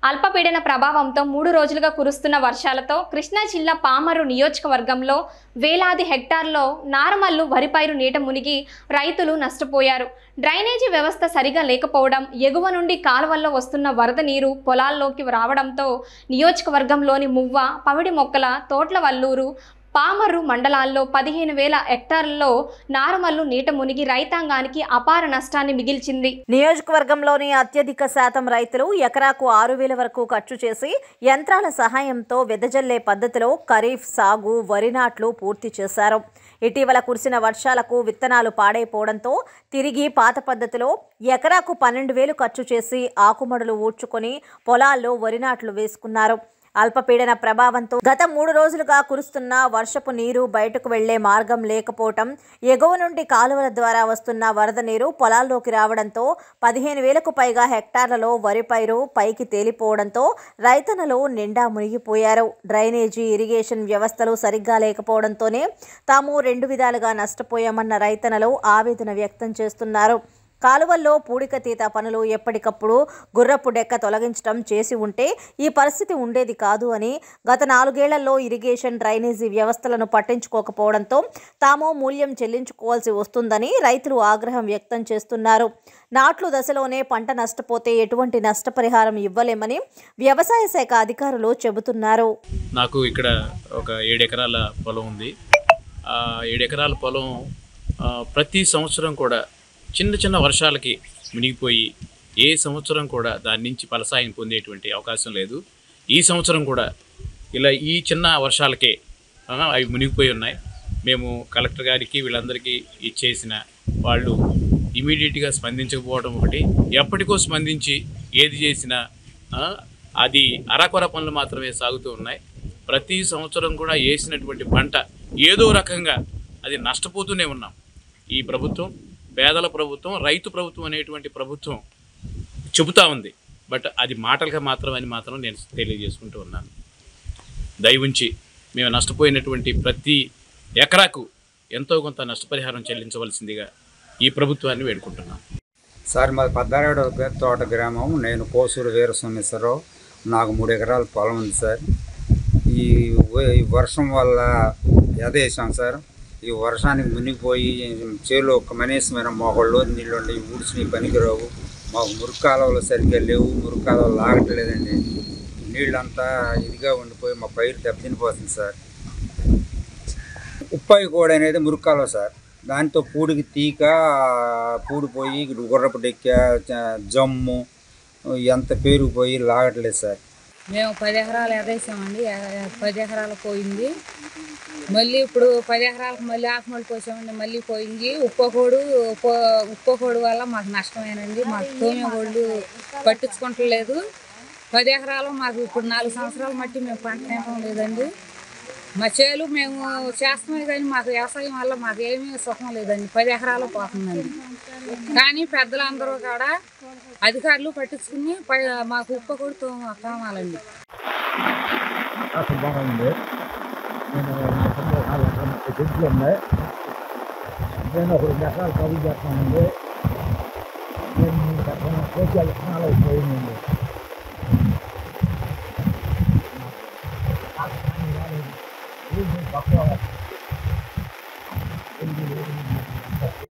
అల్పపీడన ప్రభావంతో మూడు రోజులుగా కురుస్తున్న వర్షాలతో కృష్ణా జిల్లా పామరు నియోజకవర్గంలో వేలాది హెక్టార్లో నారమల్లు వరి పైరు నీట మునిగి రైతులు నష్టపోయారు డ్రైనేజీ వ్యవస్థ సరిగా లేకపోవడం ఎగువ నుండి కాలువల్లో వస్తున్న వరద నీరు పొలాల్లోకి రావడంతో నియోజకవర్గంలోని మువ్వ పమిడి మొక్కల తోట్ల వల్లూరు పామర్రు మండలాల్లో పదిహేను వేల హెక్టార్లలో నారుమల్లు నీట మునిగి రైతాంగానికి అపార నష్టాన్ని మిగిల్చింది నియోజకవర్గంలోని అత్యధిక శాతం రైతులు ఎకరాకు ఆరు వేల వరకు ఖర్చు చేసి యంత్రాల సహాయంతో వెదజల్లే పద్ధతిలో ఖరీఫ్ సాగు వరి నాట్లు పూర్తి చేశారు ఇటీవల కురిసిన వర్షాలకు విత్తనాలు పాడైపోవడంతో తిరిగి పాత పద్ధతిలో ఎకరాకు పన్నెండు వేలు ఖర్చు చేసి ఆకుమడులు ఊడ్చుకొని పొలాల్లో వరి నాట్లు వేసుకున్నారు అల్పపీడన ప్రభావంతో గత మూడు రోజులుగా కురుస్తున్న వర్షపు నీరు బయటకు వెళ్లే మార్గం లేకపోవటం ఎగువ నుండి కాలువల ద్వారా వస్తున్న వరద నీరు పొలాల్లోకి రావడంతో పదిహేను వేలకు పైగా హెక్టార్లలో వరి పైరు పైకి తేలిపోవడంతో రైతన్నలు నిండా మునిగిపోయారు డ్రైనేజీ ఇరిగేషన్ వ్యవస్థలు సరిగ్గా లేకపోవడంతోనే తాము రెండు విధాలుగా నష్టపోయామన్న రైతన్నలు ఆవేదన వ్యక్తం చేస్తున్నారు కాలువల్లో పూడికతీత పనులు ఎప్పటికప్పుడు గుర్రపు డెక్క తొలగించడం చేసి ఉంటే ఈ పరిస్థితి ఉండేది కాదు అని గత నాలుగేళ్లలో ఇరిగేషన్ డ్రైనేజీ వ్యవస్థలను పట్టించుకోకపోవడంతో తాము మూల్యం చెల్లించుకోవాల్సి వస్తుందని రైతులు ఆగ్రహం వ్యక్తం చేస్తున్నారు నాట్లు దశలోనే పంట నష్టపోతే ఎటువంటి నష్టపరిహారం ఇవ్వలేమని వ్యవసాయ శాఖ అధికారులు చెబుతున్నారు నాకు ఇక్కడ ఒక ఏడు ఎకరాల పొలం ఉంది ఆ ఏడు ఎకరాల పొలం ఆ, ప్రతి సంవత్సరం కూడా చిన్న చిన్న వర్షాలకి మునిగిపోయి ఏ సంవత్సరం కూడా దాని నుంచి ఫలసాయం పొందేటువంటి అవకాశం లేదు ఈ సంవత్సరం కూడా ఇలా ఈ చిన్న వర్షాలకే ఆ, అవి మునిగిపోయి ఉన్నాయి మేము కలెక్టర్ గారికి వీళ్ళందరికీ ఇచ్చేసిన వాళ్ళు ఇమీడియట్గా స్పందించకపోవడం ఒకటి ఎప్పటికో స్పందించి ఏది చేసినా ఆ, అది అరకొర పనులు మాత్రమే సాగుతూ ఉన్నాయి ప్రతి సంవత్సరం కూడా వేసినటువంటి పంట ఏదో రకంగా అది నష్టపోతూనే ఉన్నాం ఈ ప్రభుత్వం పేదల ప్రభుత్వం రైతు ప్రభుత్వం అనేటువంటి ప్రభుత్వం చెబుతా ఉంది బట్ అది మాటలుగా మాత్రమని మాత్రం నేను తెలియజేసుకుంటూ ఉన్నాను దయవుంచి మేము నష్టపోయినటువంటి ప్రతి ఎకరాకు ఎంతో కొంత నష్టపరిహారం చెల్లించవలసిందిగా ఈ ప్రభుత్వాన్ని వేడుకుంటున్నాం సార్ మాది పద్దారాడు తోట గ్రామం నేను కోసూరు వీరస్వామేశ్వరరావు నాకు మూడు ఎకరాల పొలం ఉంది సార్ ఈ వ- ఈ వర్షం వల్ల ఎదేసాం సార్ ఈ వర్షానికి మునిగిపోయి చేలో ఒక కనీసమైన మొగళ్ళు నీళ్ళు ఉండి ఊడ్చిని పనికిరావు మాకు మురుగు కాలువలు సరిగ్గా లేవు మురుగు కాలువలు లాగట్లేదండి నీళ్ళంతా ఇదిగా ఉండిపోయి మా పైరు దెబ్బతినిపోతుంది సార్ ఉప్పాయి కోడి అనేది మురుక్కాలో సార్ దాంతో పూడికి తీక పూడిపోయి గుర్రపు డెక్క జ- జమ్ము ఎంత పేరుకుపోయి లాగట్లేదు సార్ మేము పది ఎకరాలు ఎగేసామండి ఎ- పది ఎకరాలు పోయింది మళ్ళీ ఇప్పుడు పది ఎకరాలకు మళ్ళీ ఆకుమల్లి పోసామండి మళ్ళీ పోయింది ఉప్పకోడు ఉప్ప ఉప్పకోడు వల్ల మాకు నష్టమేనండి మాకు తోమే కోళ్ళు పట్టించుకుంటలేదు పది ఎకరాలు మాకు ఇప్పుడు నాలుగు సంవత్సరాల మట్టి మేము పంట తినడం లేదండి మా చేలు మేము చేస్తామే కానీ మాకు వ్యవసాయం వల్ల మాకు ఏమీ సుఖం లేదండి పది ఎకరాలు పోతుందండి కానీ పెద్దలందరూ కూడా అధికారులు పట్టించుకుని ప- మాకు ఉప్ప కొడుతూ కావాలండి అసలు బాగుంది నేను నా సొంత నాలుగు ఎకరాల ముప్పై చెట్లు ఉన్నాయి నేను ఒక రెండు ఎకరాలు కలుగు చేస్తానండి నేను మూడు ఎకరాల కోసాలు ఎకరాలు అయిపోయిందండి తక్కువ